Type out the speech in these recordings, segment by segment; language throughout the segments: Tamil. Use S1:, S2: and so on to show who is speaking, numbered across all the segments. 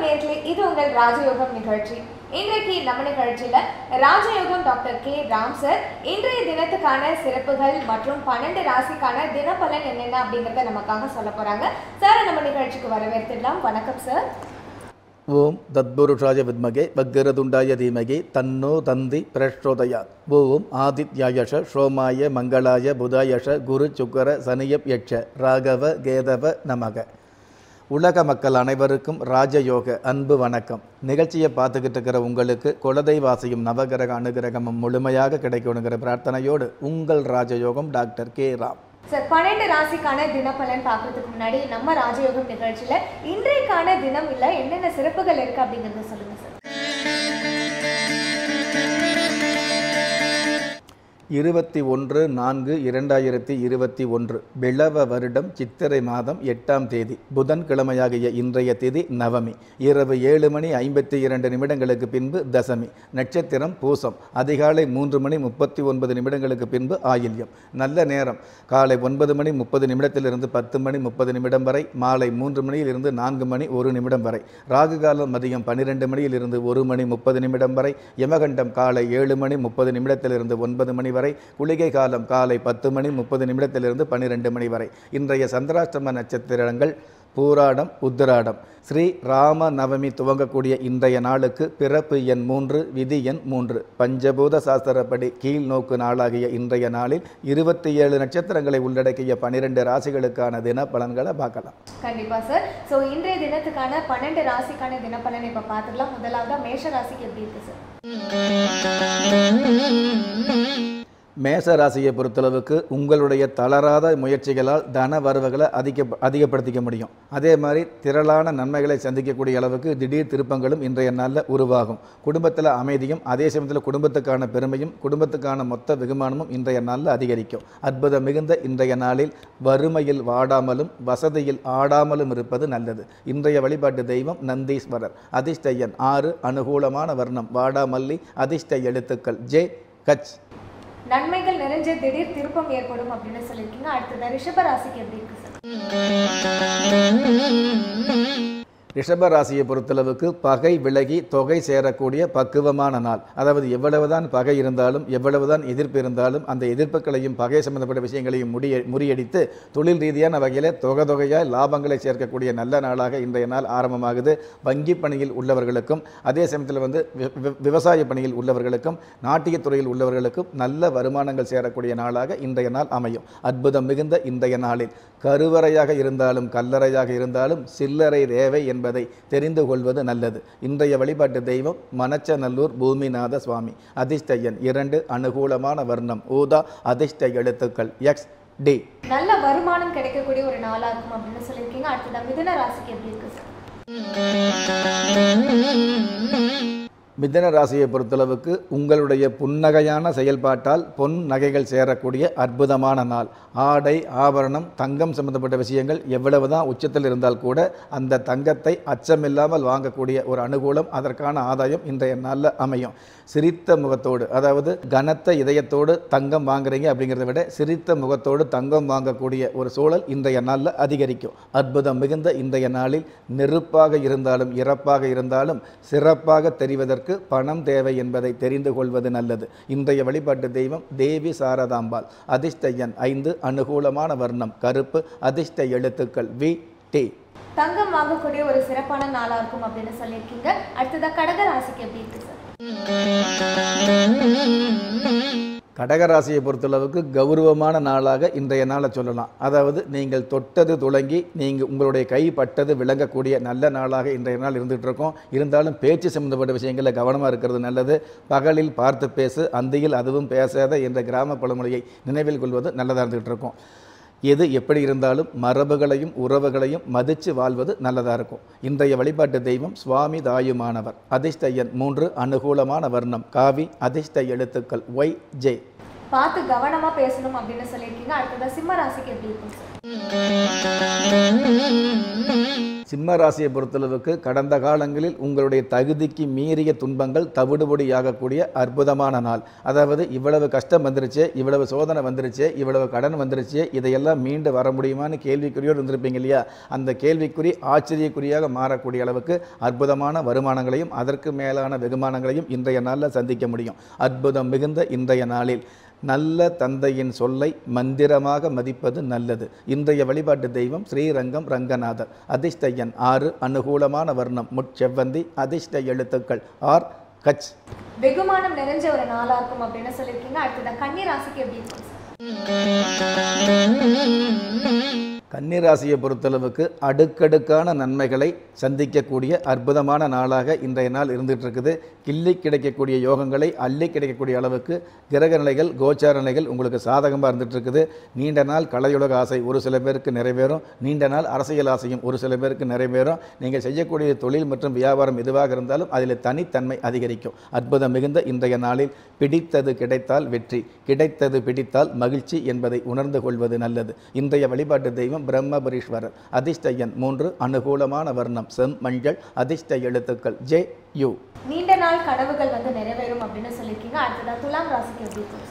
S1: நேர்களே இது உங்கள் ராஜயோகம் நிகழ்ச்சி இன்றைக்கு நம்ம நிகழ்ச்சியில ராஜயோகம் டாக்டர் கே ராம் சார் இன்றைய தினத்துக்கான சிறப்புகள் மற்றும் பன்னெண்டு ராசிக்கான தினப்பலன் என்னென்ன அப்படிங்கறத நமக்காக சொல்ல போறாங்க சார் நம்ம நிகழ்ச்சிக்கு வரவேற்றுடலாம் வணக்கம் சார்
S2: ஓம் தத்புருஷாய வித்மகே வக்ரதுண்டாய தீமகி தன்னோ தந்தி பிரச்சோதயாத் ஓம் ஆதித்யாயஷ சோமாய மங்களாய புதாயஷ குரு சுக்கர சனியப் யட்ச ராகவ கேதவ நமக உலக மக்கள் அனைவருக்கும் ராஜயோக அன்பு வணக்கம் நிகழ்ச்சியை பார்த்துக்கிட்டு இருக்கிற உங்களுக்கு குலதெய்வாசியும் நவகிரக அனுகிரகமும் முழுமையாக கிடைக்கணுங்கிற பிரார்த்தனையோடு உங்கள் ராஜயோகம் டாக்டர் கே ராம்
S1: சார் பன்னெண்டு ராசிக்கான தினப்பலன் பார்க்கறதுக்கு முன்னாடி நம்ம ராஜயோகம் நிகழ்ச்சியில இன்றைக்கான தினம் இல்ல என்னென்ன சிறப்புகள் இருக்கு அப்படிங்கறத சொல்லுங்க சார்
S2: இருபத்தி ஒன்று நான்கு இரண்டாயிரத்தி இருபத்தி ஒன்று பிளவ வருடம் சித்திரை மாதம் எட்டாம் தேதி புதன்கிழமையாகிய இன்றைய திதி நவமி இரவு ஏழு மணி ஐம்பத்தி இரண்டு நிமிடங்களுக்கு பின்பு தசமி நட்சத்திரம் பூசம் அதிகாலை மூன்று மணி முப்பத்தி ஒன்பது நிமிடங்களுக்கு பின்பு ஆயில்யம் நல்ல நேரம் காலை ஒன்பது மணி முப்பது நிமிடத்திலிருந்து பத்து மணி முப்பது நிமிடம் வரை மாலை மூன்று மணியிலிருந்து நான்கு மணி ஒரு நிமிடம் வரை ராகு காலம் மதியம் பன்னிரெண்டு மணியிலிருந்து ஒரு மணி முப்பது நிமிடம் வரை யமகண்டம் காலை ஏழு மணி முப்பது நிமிடத்திலிருந்து ஒன்பது மணி வரை குளிகை காலம் காலை பத்து மணி முப்பது நிமிடத்திலிருந்து பன்னிரெண்டு மணி வரை இன்றைய சந்திராஷ்டம நட்சத்திரங்கள் பூராடம் உத்திராடம் ஸ்ரீ ராம நவமி துவங்கக்கூடிய இன்றைய நாளுக்கு பிறப்பு எண் மூன்று விதி எண் மூன்று பஞ்சபூத சாஸ்திரப்படி கீழ் நோக்கு நாளாகிய இன்றைய நாளில் இருபத்தி ஏழு நட்சத்திரங்களை உள்ளடக்கிய பனிரெண்டு ராசிகளுக்கான தின பலன்களை பார்க்கலாம்
S1: கண்டிப்பா சார் சோ இன்றைய தினத்துக்கான பன்னெண்டு ராசிக்கான தினப்பலன் இப்ப பார்த்துக்கலாம் முதலாவதா மேஷ ராசிக்கு எப்படி இருக்கு சார்
S2: மேச ராசியை பொறுத்தளவுக்கு உங்களுடைய தளராத முயற்சிகளால் தன வரவுகளை அதிக அதிகப்படுத்திக்க முடியும் அதே மாதிரி திரளான நன்மைகளை சந்திக்கக்கூடிய அளவுக்கு திடீர் திருப்பங்களும் இன்றைய நாளில் உருவாகும் குடும்பத்தில் அமைதியும் அதே சமயத்தில் குடும்பத்துக்கான பெருமையும் குடும்பத்துக்கான மொத்த வெகுமானமும் இன்றைய நாளில் அதிகரிக்கும் அற்புதம் மிகுந்த இன்றைய நாளில் வறுமையில் வாடாமலும் வசதியில் ஆடாமலும் இருப்பது நல்லது இன்றைய வழிபாட்டு தெய்வம் நந்தீஸ்வரர் அதிர்ஷ்டயன் ஆறு அனுகூலமான வர்ணம் வாடாமல்லி அதிர்ஷ்ட எழுத்துக்கள் ஜே கச்
S1: நன்மைகள் நிறைஞ்ச திடீர் திருப்பம் ஏற்படும் அப்படின்னு சொல்லியிருக்கீங்க அடுத்தது ரிஷப ராசிக்கு எப்படி இருக்கு சார்
S2: ரிஷப ராசியை பொறுத்தளவுக்கு பகை விலகி தொகை சேரக்கூடிய பக்குவமான நாள் அதாவது எவ்வளவுதான் பகை இருந்தாலும் எவ்வளவுதான் எதிர்ப்பு இருந்தாலும் அந்த எதிர்ப்புகளையும் பகை சம்பந்தப்பட்ட விஷயங்களையும் முடிய முறியடித்து தொழில் ரீதியான வகையில் தொகை தொகையாய் லாபங்களை சேர்க்கக்கூடிய நல்ல நாளாக இன்றைய நாள் ஆரம்பமாகுது வங்கி பணியில் உள்ளவர்களுக்கும் அதே சமயத்தில் வந்து வி- வி- விவசாய பணியில் உள்ளவர்களுக்கும் நாட்டியத் துறையில் உள்ளவர்களுக்கும் நல்ல வருமானங்கள் சேரக்கூடிய நாளாக இன்றைய நாள் அமையும் அற்புதம் மிகுந்த இன்றைய நாளில் கருவறையாக இருந்தாலும் கல்லறையாக இருந்தாலும் சில்லறை தேவை என்பதை தெரிந்து கொள்வது நல்லது இன்றைய வழிபாட்டு தெய்வம் மணச்சநல்லூர் பூமிநாத சுவாமி அதிர்ஷ்ட எண் இரண்டு அனுகூலமான வர்ணம் ஊதா அதிர்ஷ்ட எழுத்துக்கள் எக்ஸ் டி
S1: நல்ல வருமானம் கிடைக்கக்கூடிய ஒரு நாளா இருக்கும் அப்படின்னு சொல்லியிருக்கீங்க அடுத்தது மிதுன ராசிக்கு எப்படி இருக்கு சார்
S2: மிதன ராசியை பொறுத்தளவுக்கு உங்களுடைய புன்னகையான செயல்பாட்டால் பொன் நகைகள் சேரக்கூடிய அற்புதமான நாள் ஆடை ஆபரணம் தங்கம் சம்பந்தப்பட்ட விஷயங்கள் எவ்வளவு தான் உச்சத்தில் இருந்தால் கூட அந்த தங்கத்தை அச்சமில்லாமல் வாங்கக்கூடிய ஒரு அனுகூலம் அதற்கான ஆதாயம் இன்றைய நாளில் அமையும் சிரித்த முகத்தோடு அதாவது கனத்த இதயத்தோடு தங்கம் வாங்குறீங்க அப்படிங்கிறத விட சிரித்த முகத்தோடு தங்கம் வாங்கக்கூடிய ஒரு சூழல் இன்றைய நாளில் அதிகரிக்கும் அற்புதம் மிகுந்த இன்றைய நாளில் நெருப்பாக இருந்தாலும் இறப்பாக இருந்தாலும் சிறப்பாக தெரிவதற்கு பணம் தேவை என்பதை தெரிந்து கொள்வது நல்லது இன்றைய வழிபாட்டு தெய்வம் தேவி சாரதாம்பாள் அதிர்ஷ்ட எண் ஐந்து அனுகூலமான வர்ணம் கருப்பு அதிர்ஷ்ட எழுத்துக்கள் வி டி
S1: தங்கம் வாங்கக்கூடிய ஒரு சிறப்பான நாளா இருக்கும் அப்படின்னு சொல்லியிருக்கீங்க அடுத்ததா கடக ராசிக்கு எப்படி இருக்கு சார்
S2: கடகராசியை பொறுத்தளவுக்கு கௌரவமான நாளாக இன்றைய நாளை சொல்லலாம் அதாவது நீங்கள் தொட்டது துளங்கி நீங்கள் உங்களுடைய கை பட்டது விளங்கக்கூடிய நல்ல நாளாக இன்றைய நாள் இருந்துகிட்டு இருக்கோம் இருந்தாலும் பேச்சு சம்பந்தப்பட்ட விஷயங்களில் கவனமாக இருக்கிறது நல்லது பகலில் பார்த்து பேசு அந்தியில் அதுவும் பேசாத என்ற கிராம பழமொழியை நினைவில் கொள்வது நல்லதாக இருந்துகிட்டு இருக்கும் எது எப்படி இருந்தாலும் மரபுகளையும் உறவுகளையும் மதித்து வாழ்வது நல்லதாக இருக்கும் இன்றைய வழிபாட்டு தெய்வம் சுவாமி தாயுமானவர் அதிர்ஷ்ட எண் மூன்று அனுகூலமான வர்ணம் காவி அதிர்ஷ்ட எழுத்துக்கள் ஒய் ஜே
S1: பார்த்து கவனமா பேசணும் அப்படின்னு சொல்லியிருக்கீங்க அடுத்ததா சிம்ம ராசிக்கு எப்படி இருக்கும் சார்
S2: சிம்ம ராசியை பொறுத்தளவுக்கு கடந்த காலங்களில் உங்களுடைய தகுதிக்கு மீறிய துன்பங்கள் தவிடுபொடியாகக்கூடிய அற்புதமான நாள் அதாவது இவ்வளவு கஷ்டம் வந்துருச்சு இவ்வளவு சோதனை வந்துருச்சு இவ்வளவு கடன் வந்துருச்சு இதையெல்லாம் மீண்டு வர முடியுமான்னு கேள்விக்குறியோடு இருந்திருப்பீங்க இல்லையா அந்த கேள்விக்குறி ஆச்சரியக்குறியாக மாறக்கூடிய அளவுக்கு அற்புதமான வருமானங்களையும் அதற்கு மேலான வெகுமானங்களையும் இன்றைய நாளில் சந்திக்க முடியும் அற்புதம் மிகுந்த இன்றைய நாளில் நல்ல தந்தையின் சொல்லை மந்திரமாக மதிப்பது நல்லது இன்றைய வழிபாட்டு தெய்வம் ஸ்ரீரங்கம் ரங்கநாதர் அதிர்ஷ்ட எண் ஆறு அனுகூலமான வர்ணம் முட்செவ்வந்தி அதிர்ஷ்ட எழுத்துக்கள் ஆர் கச்
S1: வெகுமானம் நிறைஞ்ச ஒரு நாளா இருக்கும் அப்படின்னு சொல்லியிருக்கீங்க அடுத்ததான் கன்னி ராசிக்கு எப்படி இருக்கும் சார்
S2: கன்னிராசியை பொறுத்தளவுக்கு அடுக்கடுக்கான நன்மைகளை சந்திக்கக்கூடிய அற்புதமான நாளாக இன்றைய நாள் இருந்துகிட்டு இருக்குது கிள்ளி கிடைக்கக்கூடிய யோகங்களை அள்ளி கிடைக்கக்கூடிய அளவுக்கு கிரக நிலைகள் கோச்சார நிலைகள் உங்களுக்கு சாதகமாக இருந்துட்டு இருக்குது நீண்ட நாள் கலையுலக ஆசை ஒரு சில பேருக்கு நிறைவேறும் நீண்ட நாள் அரசியல் ஆசையும் ஒரு சில பேருக்கு நிறைவேறும் நீங்கள் செய்யக்கூடிய தொழில் மற்றும் வியாபாரம் எதுவாக இருந்தாலும் அதில் தனித்தன்மை அதிகரிக்கும் அற்புதம் மிகுந்த இன்றைய நாளில் பிடித்தது கிடைத்தால் வெற்றி கிடைத்தது பிடித்தால் மகிழ்ச்சி என்பதை உணர்ந்து கொள்வது நல்லது இன்றைய வழிபாட்டு தெய்வம் பிரம்மபுரீஸ்வரர் அதிர்ஷ்ட எண் மூன்று அனுகூலமான வர்ணம் செம் மஞ்சள் அதிர்ஷ்ட எழுத்துக்கள் ஜே யு
S1: நீண்ட நாள் கனவுகள் வந்து நிறைவேறும் அப்படின்னு சொல்லியிருக்கீங்க அடுத்ததான் துலாம் ராசிக்கு எப்படி இருக்கும்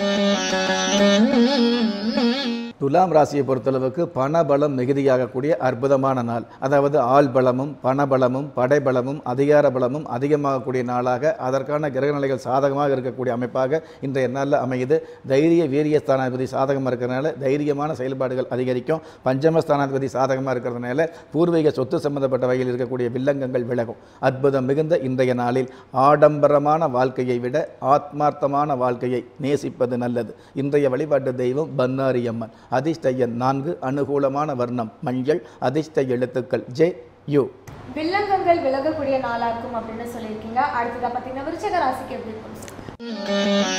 S1: சார்
S2: துலாம் ராசியை பொறுத்தளவுக்கு பணபலம் மிகுதியாகக்கூடிய அற்புதமான நாள் அதாவது ஆள் பலமும் பணபலமும் படைபலமும் அதிகார பலமும் அதிகமாகக்கூடிய நாளாக அதற்கான கிரகநிலைகள் சாதகமாக இருக்கக்கூடிய அமைப்பாக இன்றைய நாளில் அமையுது தைரிய வீரிய ஸ்தானாதிபதி சாதகமாக இருக்கிறதுனால தைரியமான செயல்பாடுகள் அதிகரிக்கும் பஞ்சம ஸ்தானாதிபதி சாதகமாக இருக்கிறதுனால பூர்வீக சொத்து சம்பந்தப்பட்ட வகையில் இருக்கக்கூடிய வில்லங்கங்கள் விலகும் அற்புதம் மிகுந்த இன்றைய நாளில் ஆடம்பரமான வாழ்க்கையை விட ஆத்மார்த்தமான வாழ்க்கையை நேசிப்பது நல்லது இன்றைய வழிபாட்டு தெய்வம் பன்னாரி அம்மன் அதிர்ஷ்ட எண் நான்கு அனுகூலமான வர்ணம் மஞ்சள் அதிர்ஷ்ட எழுத்துக்கள் ஜே யு
S1: வில்லங்கங்கள் விலகக்கூடிய நாளா இருக்கும் அப்படின்னு சொல்லியிருக்கீங்க அடுத்ததா பார்த்தீங்கன்னா விருச்சக ராசிக்கு எப்படி இருக்கும் சார்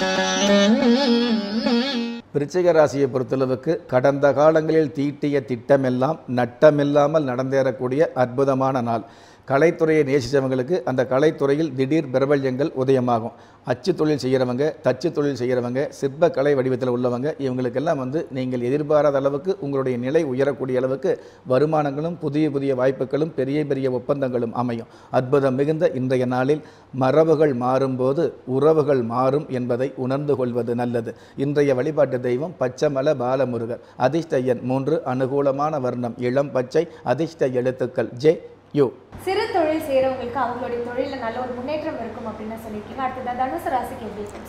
S2: விருச்சிக ராசியை பொறுத்தளவுக்கு கடந்த காலங்களில் தீட்டிய திட்டமெல்லாம் நட்டமில்லாமல் நடந்தேறக்கூடிய அற்புதமான நாள் கலைத்துறையை நேசித்தவங்களுக்கு அந்த கலைத்துறையில் திடீர் பிரபல்யங்கள் உதயமாகும் அச்சு தொழில் செய்கிறவங்க தச்சு தொழில் செய்கிறவங்க சிற்ப கலை வடிவத்தில் உள்ளவங்க இவங்களுக்கெல்லாம் வந்து நீங்கள் எதிர்பாராத அளவுக்கு உங்களுடைய நிலை உயரக்கூடிய அளவுக்கு வருமானங்களும் புதிய புதிய வாய்ப்புகளும் பெரிய பெரிய ஒப்பந்தங்களும் அமையும் அற்புதம் மிகுந்த இன்றைய நாளில் மரபுகள் மாறும்போது உறவுகள் மாறும் என்பதை உணர்ந்து கொள்வது நல்லது இன்றைய வழிபாட்டு தெய்வம் பச்சமல பாலமுருகர் அதிர்ஷ்ட எண் மூன்று அனுகூலமான வர்ணம் இளம் பச்சை அதிர்ஷ்ட எழுத்துக்கள் ஜே யு
S1: சிறு தொழில் செய்யறவங்களுக்கு அவங்களுடைய தொழில நல்ல ஒரு முன்னேற்றம் இருக்கும் அப்படின்னு சொல்லியிருக்கீங்க அடுத்ததா தனுசு ராசிக்கு எப்படி இருக்கும்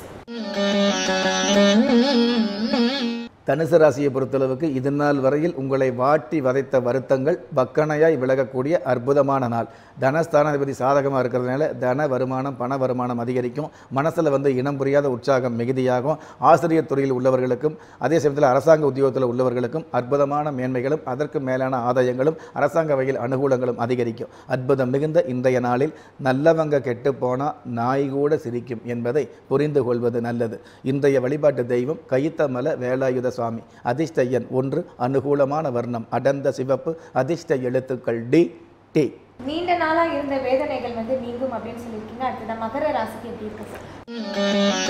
S1: சார்
S2: தனுசு ராசியை பொறுத்தளவுக்கு இது நாள் வரையில் உங்களை வாட்டி வதைத்த வருத்தங்கள் பக்கனையாய் விலகக்கூடிய அற்புதமான நாள் தனஸ்தானாதிபதி சாதகமாக இருக்கிறதுனால தன வருமானம் பண வருமானம் அதிகரிக்கும் மனசில் வந்து இனம் புரியாத உற்சாகம் மிகுதியாகும் ஆசிரியர் துறையில் உள்ளவர்களுக்கும் அதே சமயத்தில் அரசாங்க உத்தியோகத்தில் உள்ளவர்களுக்கும் அற்புதமான மேன்மைகளும் அதற்கு மேலான ஆதாயங்களும் அரசாங்க வகையில் அனுகூலங்களும் அதிகரிக்கும் அற்புதம் மிகுந்த இன்றைய நாளில் நல்லவங்க கெட்டு போனால் நாய் கூட சிரிக்கும் என்பதை புரிந்து கொள்வது நல்லது இன்றைய வழிபாட்டு தெய்வம் கைத்தமல வேலாயுத சுவாமி அதிர்ஷ்ட எண் ஒன்று அனுகூலமான வர்ணம் அடர்ந்த சிவப்பு அதிர்ஷ்ட எழுத்துக்கள் டி டி
S1: நீண்ட நாளா இருந்த வேதனைகள் வந்து நீங்கும் அப்படின்னு சொல்லியிருக்கீங்க அடுத்ததா மகர ராசிக்கு எப்படி இருக்கு சார்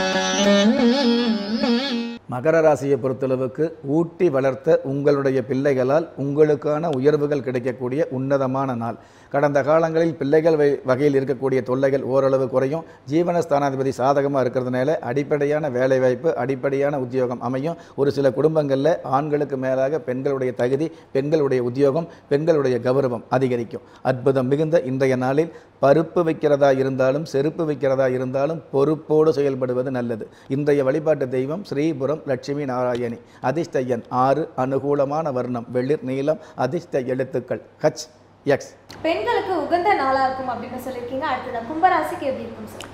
S2: மகர ராசியை பொறுத்தளவுக்கு ஊட்டி வளர்த்த உங்களுடைய பிள்ளைகளால் உங்களுக்கான உயர்வுகள் கிடைக்கக்கூடிய உன்னதமான நாள் கடந்த காலங்களில் பிள்ளைகள் வகை- வகையில் இருக்கக்கூடிய தொல்லைகள் ஓரளவு குறையும் ஜீவனஸ்தானாதிபதி சாதகமாக இருக்கிறதுனால அடிப்படையான வேலைவாய்ப்பு அடிப்படையான உத்தியோகம் அமையும் ஒரு சில குடும்பங்களில் ஆண்களுக்கு மேலாக பெண்களுடைய தகுதி பெண்களுடைய உத்தியோகம் பெண்களுடைய கௌரவம் அதிகரிக்கும் அற்புதம் மிகுந்த இன்றைய நாளில் பருப்பு வைக்கிறதா இருந்தாலும் செருப்பு வைக்கிறதா இருந்தாலும் பொறுப்போடு செயல்படுவது நல்லது இன்றைய வழிபாட்டு தெய்வம் ஸ்ரீபுரம் லட்சுமி நாராயணி அதிர்ஷ்ட எண் ஆறு அனுகூலமான வர்ணம் வெளிர் நீளம் அதிர்ஷ்ட எழுத்துக்கள் ஹச் எக்ஸ்
S1: பெண்களுக்கு உகந்த நாளா இருக்கும் அப்படின்னு சொல்லியிருக்கீங்க அடுத்ததா கும்பராசிக்கு எப்படி இருக்கும் சார்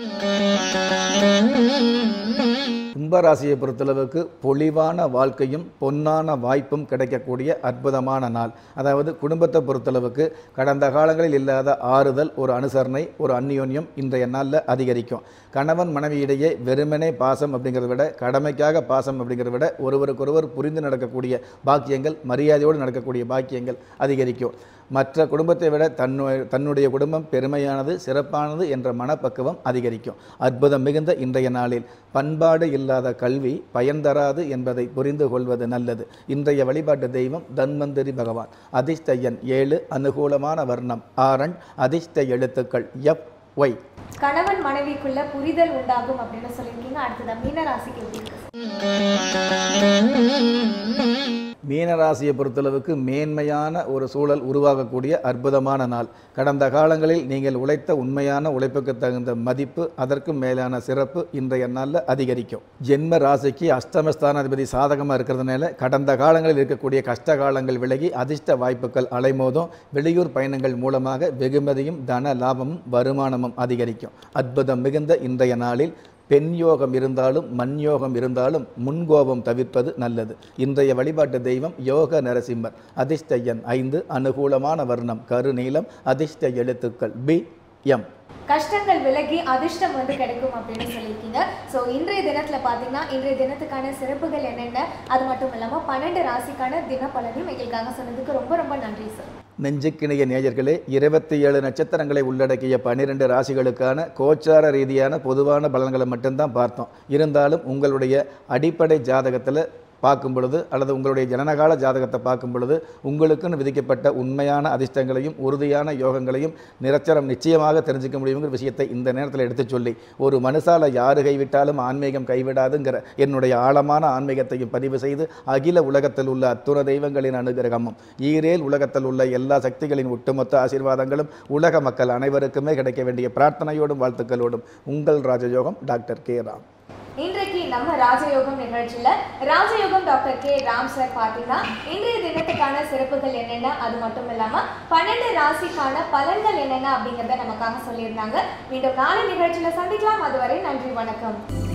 S2: கும்பராசியை பொறுத்தளவுக்கு பொலிவான வாழ்க்கையும் பொன்னான வாய்ப்பும் கிடைக்கக்கூடிய அற்புதமான நாள் அதாவது குடும்பத்தை பொறுத்தளவுக்கு கடந்த காலங்களில் இல்லாத ஆறுதல் ஒரு அனுசரணை ஒரு அந்நியோன்யம் இன்றைய நாளில் அதிகரிக்கும் கணவன் மனைவியிடையே வெறுமனே பாசம் அப்படிங்கிறத விட கடமைக்காக பாசம் அப்படிங்கிறத விட ஒருவருக்கொருவர் புரிந்து நடக்கக்கூடிய பாக்கியங்கள் மரியாதையோடு நடக்கக்கூடிய பாக்கியங்கள் அதிகரிக்கும் மற்ற குடும்பத்தை விட தன்னு தன்னுடைய குடும்பம் பெருமையானது சிறப்பானது என்ற மனப்பக்குவம் அதிகரிக்கும் அற்புதம் மிகுந்த இன்றைய நாளில் பண்பாடு இல்லாத கல்வி பயன் தராது என்பதை புரிந்து கொள்வது நல்லது இன்றைய வழிபாட்டு தெய்வம் தன்வந்தரி பகவான் அதிர்ஷ்ட எண் ஏழு அனுகூலமான வர்ணம் ஆரன் அதிர்ஷ்ட எழுத்துக்கள் எஃப் ஒய்
S1: கணவன் மனைவிக்குள்ள புரிதல் உண்டாகும் அப்படின்னு சொல்லியிருக்கீங்க அடுத்ததா மீன ராசிக்கு எப்படி இருக்கு
S2: மீனராசியை பொறுத்தளவுக்கு மேன்மையான ஒரு சூழல் உருவாகக்கூடிய அற்புதமான நாள் கடந்த காலங்களில் நீங்கள் உழைத்த உண்மையான உழைப்புக்கு தகுந்த மதிப்பு அதற்கும் மேலான சிறப்பு இன்றைய நாளில் அதிகரிக்கும் ஜென்ம ராசிக்கு அஷ்டமஸ்தானாதிபதி சாதகமாக இருக்கிறதுனால கடந்த காலங்களில் இருக்கக்கூடிய கஷ்ட காலங்கள் விலகி அதிர்ஷ்ட வாய்ப்புகள் அலைமோதும் வெளியூர் பயணங்கள் மூலமாக வெகுமதியும் தன லாபமும் வருமானமும் அதிகரிக்கும் அற்புதம் மிகுந்த இன்றைய நாளில் பெண் யோகம் இருந்தாலும் மண் யோகம் இருந்தாலும் முன்கோபம் தவிர்ப்பது நல்லது இன்றைய வழிபாட்டு தெய்வம் யோக நரசிம்மர் அதிர்ஷ்ட எண் ஐந்து அனுகூலமான வர்ணம் கருநீலம் அதிர்ஷ்ட எழுத்துக்கள் பி எம்
S1: கஷ்டங்கள் விலகி அதிர்ஷ்டம் வந்து கிடைக்கும் அப்படின்னு சொல்லியிருக்கீங்க ஸோ இன்றைய தினத்துல பார்த்தீங்கன்னா இன்றைய தினத்துக்கான சிறப்புகள் என்னென்ன அது மட்டும் இல்லாமல் பன்னெண்டு ராசிக்கான தினப்பலனையும் எங்களுக்காக சொன்னதுக்கு ரொம்ப ரொம்ப நன்றி சார்
S2: நெஞ்சுக்கிணைய நேயர்களே இருபத்தி ஏழு நட்சத்திரங்களை உள்ளடக்கிய பன்னிரெண்டு ராசிகளுக்கான கோச்சார ரீதியான பொதுவான பலன்களை மட்டும்தான் பார்த்தோம் இருந்தாலும் உங்களுடைய அடிப்படை ஜாதகத்தில் பார்க்கும் பொழுது அல்லது உங்களுடைய ஜனனகால ஜாதகத்தை பார்க்கும் பொழுது உங்களுக்குன்னு விதிக்கப்பட்ட உண்மையான அதிர்ஷ்டங்களையும் உறுதியான யோகங்களையும் நிரச்சரம் நிச்சயமாக தெரிஞ்சுக்க முடியுங்கிற விஷயத்தை இந்த நேரத்தில் எடுத்துச் சொல்லி ஒரு மனுஷால யாரு கைவிட்டாலும் ஆன்மீகம் கைவிடாதுங்கிற என்னுடைய ஆழமான ஆன்மீகத்தையும் பதிவு செய்து அகில உலகத்தில் உள்ள அத்துண தெய்வங்களின் அனுகிரகமும் ஈரேல் உலகத்தில் உள்ள எல்லா சக்திகளின் ஒட்டுமொத்த ஆசீர்வாதங்களும் உலக மக்கள் அனைவருக்குமே கிடைக்க வேண்டிய பிரார்த்தனையோடும் வாழ்த்துக்களோடும் உங்கள் ராஜயோகம் டாக்டர் கே ராம்
S1: இன்றைக்கு நம்ம ராஜயோகம் நிகழ்ச்சியில ராஜயோகம் டாக்டர் கே ராம் சார் பார்த்தீங்கன்னா இன்றைய தினத்துக்கான சிறப்புகள் என்னென்ன அது மட்டும் இல்லாம பன்னெண்டு ராசிக்கான பலன்கள் என்னென்ன அப்படிங்கறத நமக்காக சொல்லியிருந்தாங்க மீண்டும் நாளை நிகழ்ச்சியில சந்திக்கலாம் அதுவரை நன்றி வணக்கம்